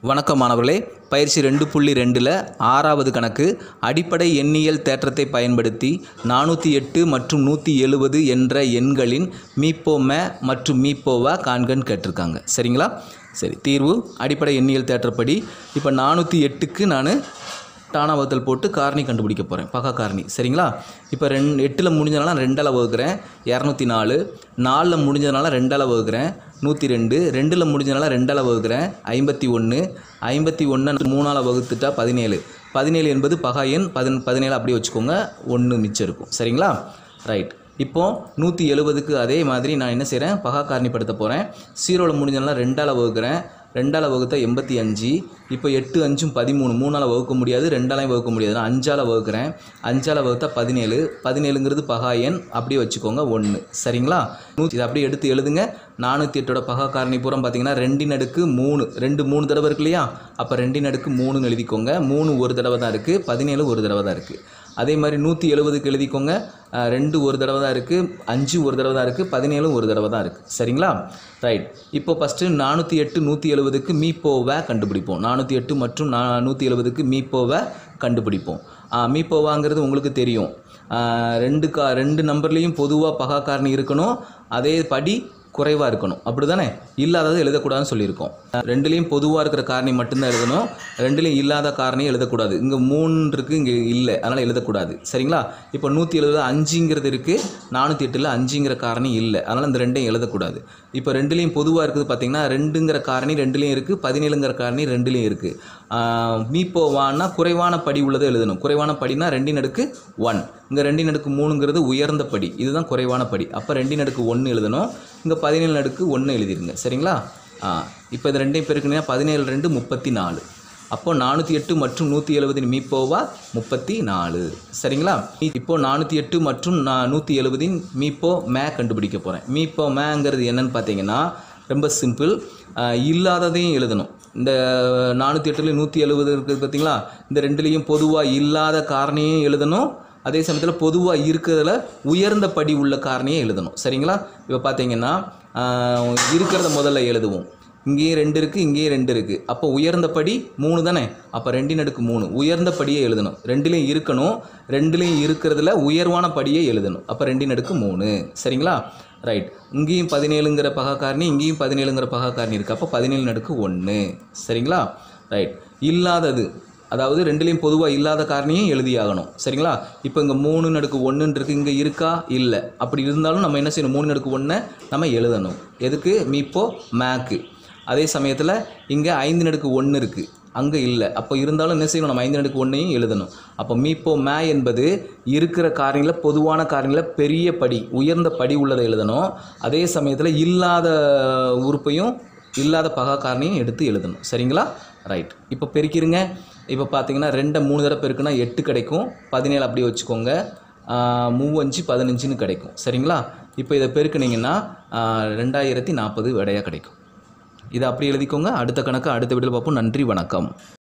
வணக்கம் மாணவர்களே பயிற்சி ரெண்டு புள்ளி ரெண்டில் ஆறாவது கணக்கு அடிப்படை எண்ணியல் தேற்றத்தை பயன்படுத்தி நானூற்றி எட்டு மற்றும் நூற்றி எழுபது என்ற எண்களின் மீப்போ மே மற்றும் மீப்போவா காண்கன்னு கேட்டிருக்காங்க சரிங்களா சரி தீர்வு அடிப்படை எண்ணியல் தேற்றப்படி இப்போ நானூற்றி எட்டுக்கு நான் டானாவத்தல் போட்டு காரணி கண்டுபிடிக்க போகிறேன் பகா காரணி சரிங்களா இப்போ ரெண் எட்டில் முடிஞ்சதுனால நான் ரெண்டால் வகுக்கிறேன் இரநூத்தி நாலு நாலில் முடிஞ்சதுனால ரெண்டால் வகுக்கிறேன் நூற்றி ரெண்டு ரெண்டில் முடிஞ்சதுனால ரெண்டால் வகுக்கிறேன் ஐம்பத்தி ஒன்று ஐம்பத்தி ஒன்று மூணால் வகுத்துட்டா பதினேழு பதினேழு என்பது பகா எண் பதின் பதினேழு அப்படியே வச்சுக்கோங்க ஒன்று மிச்சம் இருக்கும் சரிங்களா ரைட் இப்போது நூற்றி எழுபதுக்கு அதே மாதிரி நான் என்ன செய்கிறேன் பகா காரணிப்படுத்த போகிறேன் ஜீரோவில் முடிஞ்சதுனால ரெண்டால் வகுக்கிறேன் ரெண்டால் வகுத்தா எண்பத்தி அஞ்சு இப்போ எட்டு அஞ்சும் பதிமூணு மூணால் வகுக்க முடியாது ரெண்டாலையும் வகுக்க முடியாது நான் அஞ்சால் வகுக்கிறேன் அஞ்சால் வகுத்தா பதினேழு பதினேழுங்கிறது பகா எண் அப்படியே வச்சுக்கோங்க ஒன்று சரிங்களா நூற்றி இதை அப்படியே எடுத்து எழுதுங்க நானூற்றி எட்டோட பகா காரணி பூரம் பார்த்தீங்கன்னா ரெண்டின் அடுக்கு மூணு ரெண்டு மூணு தடவை இருக்கு இல்லையா அப்போ ரெண்டின் அடுக்கு மூணுன்னு எழுதிக்கோங்க மூணு ஒரு தடவை தான் இருக்குது பதினேழு ஒரு தடவை தான் இருக்குது அதே மாதிரி நூற்றி எழுபதுக்கு எழுதிக்கோங்க அஹ், ரெண்டு ஒரு தடவை தான் இருக்குது அஞ்சு ஒரு தடவை தான் இருக்குது பதினேழும் ஒரு தடவை தான் இருக்குது சரிங்களா ரைட் இப்போ ஃபஸ்ட்டு நானூற்றி எட்டு நூற்றி எழுபதுக்கு மீப்போவை கண்டுபிடிப்போம் நானூற்றி எட்டு மற்றும் நா நூற்றி எழுபதுக்கு மீப்போவை கண்டுபிடிப்போம் ஆஹ், மீப்போவாங்கிறது உங்களுக்கு தெரியும் ஆஹ், ரெண்டு கா ரெண்டு நம்பர்லேயும் பொதுவாக பகா காரணி இருக்கணும் அதே படி குறைவாக இருக்கணும் அப்படி தானே இல்லாதது எழுதக்கூடாதுன்னு சொல்லியிருக்கோம் ரெண்டுலேயும் பொதுவாக இருக்கிற காரணி மட்டும்தான் எழுதணும் ரெண்டுலேயும் இல்லாத காரணியும் எழுதக்கூடாது இங்கே மூணு இருக்குது இங்கே இல்லை அதனால் எழுதக்கூடாது சரிங்களா இப்போ நூற்றி எழுபது அஞ்சுங்கிறது இருக்குது நானூற்றி எட்டில் அஞ்சுங்கிற காரணி இல்லை அதனால் இந்த ரெண்டையும் எழுதக்கூடாது இப்போ ரெண்டுலேயும் பொதுவாக இருக்குது பார்த்தீங்கன்னா ரெண்டுங்கிற காரணி ரெண்டுலேயும் இருக்குது பதினேழுங்கிற காரணி ரெண்டுலேயும் இருக்குது மீப்போவான்னா குறைவான படி உள்ளதை எழுதணும் குறைவான படினா ரெண்டின் அடுக்கு ஒன் இங்கே ரெண்டின் அடுக்கு மூணுங்கிறது உயர்ந்த படி இதுதான் குறைவான படி அப்போ ரெண்டின் அடுக்கு ஒன்று எழுதணும் இங்கே பதினேழு அடுக்கு ஒன்று எழுதிருங்க சரிங்களா ஆ இப்போ இது ரெண்டையும் பெருக்குனீங்கன்னா பதினேழு ரெண்டு முப்பத்தி நாலு அப்போ நானூற்றி எட்டு மற்றும் நூற்றி எழுபதின் மீப்போவா முப்பத்தி நாலு சரிங்களா இப்போ நானூற்றி எட்டு மற்றும் நான் நூற்றி எழுபதின் மீப்போ மே கண்டுபிடிக்க போகிறேன் மீப்போ மேங்கிறது என்னன்னு பார்த்தீங்கன்னா ரொம்ப சிம்பிள் இல்லாததையும் எழுதணும் இந்த நானூற்றி எட்டுலேயும் நூற்றி எழுபது இருக்குது பார்த்தீங்களா இந்த ரெண்டுலேயும் பொதுவாக இல்லாத காரணியும் எழுதணும் அதே சமயத்தில் பொதுவாக இருக்கிறதுல உயர்ந்த படி உள்ள காரணியை எழுதணும் சரிங்களா இப்போ பார்த்தீங்கன்னா ஆஹ், இருக்கிறத முதல்ல எழுதுவோம் இங்கேயும் ரெண்டு இருக்குது இங்கேயும் ரெண்டு இருக்குது அப்போ உயர்ந்த படி மூணு தானே அப்போ ரெண்டின் அடுக்கு மூணு உயர்ந்த படியே எழுதணும் ரெண்டுலேயும் இருக்கணும் ரெண்டுலேயும் இருக்கிறதுல உயர்வான படியே எழுதணும் அப்போ ரெண்டின் அடுக்கு மூணு சரிங்களா ரைட் இங்கேயும் பதினேழுங்கிற பகா காரணி இங்கேயும் பதினேழுங்கிற பகா காரணி இருக்குது அப்போ பதினேழு அடுக்கு ஒன்று சரிங்களா ரைட் இல்லாதது அதாவது ரெண்டுலேயும் பொதுவாக இல்லாத காரணியும் எழுதியாகணும் சரிங்களா இப்போ இங்கே மூணு நடுக்கு ஒன்றுன்னு இருக்குது இங்கே இருக்கா இல்லை அப்படி இருந்தாலும் நம்ம என்ன செய்யணும் மூணு நடுக்கு ஒன்றை நம்ம எழுதணும் எதுக்கு மீப்போ மேக்கு அதே சமயத்தில் இங்கே ஐந்து நடுக்கு ஒன்று இருக்குது அங்கே இல்லை அப்போ இருந்தாலும் என்ன செய்யணும் நம்ம ஐந்து நடுக்கு ஒன்றையும் எழுதணும் அப்போ மீப்போ மே என்பது இருக்கிற காரணியில் பொதுவான காரணியில் பெரிய படி உயர்ந்த படி உள்ளதை எழுதணும் அதே சமயத்தில் இல்லாத உறுப்பையும் இல்லாத பகா காரணியும் எடுத்து எழுதணும் சரிங்களா ரைட் இப்போ பெருக்கிருங்க இப்போ பார்த்தீங்கன்னா ரெண்டை மூணு தடவை பெருக்குனா எட்டு கிடைக்கும் பதினேழு அப்படியே வச்சுக்கோங்க ஆஹ், மூவஞ்சு பதினஞ்சுன்னு கிடைக்கும் சரிங்களா இப்போ இதை பெருக்குனீங்கன்னா ஆஹ், ரெண்டாயிரத்தி நாற்பது விடையாக கிடைக்கும் இதை அப்படி எழுதிக்கோங்க அடுத்த கணக்கு அடுத்த வீடியோவில் பார்ப்போம் நன்றி வணக்கம்